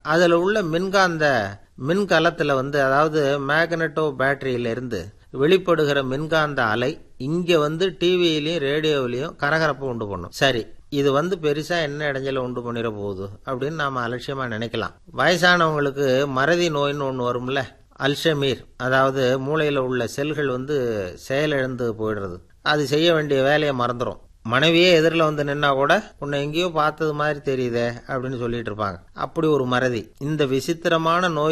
அதில் உள்ள மின்காந்த மின்கலத்தில் வந்து அதாவது மேக்னட்டோ பேட்டரியில இருந்து வெளிப்படுகிற மின்காந்த அலை இங்கே வந்து டிவியிலையும் ரேடியோவிலையும் கரகரப்பை உண்டு பண்ணும் சரி இது வந்து பெருசா என்ன இடைஞ்சல உண்டு பண்ணிட போகுது அப்படின்னு நாம அலட்சியமா நினைக்கலாம் வயசானவங்களுக்கு மறதி நோயின்னு ஒன்று வரும்ல அல்ஷமீர் அதாவது மூளையில் உள்ள செல்கள் வந்து செயலிழந்து போயிடுறது அது செய்ய வேண்டிய வேலையை மறந்துடும் மனைவியே எதிரில் வந்து நின்னா கூட உன்னை எங்கேயோ பார்த்தது மாதிரி தெரியுதே அப்படின்னு சொல்லிட்டு இருப்பாங்க அப்படி ஒரு மறதி இந்த விசித்திரமான நோய்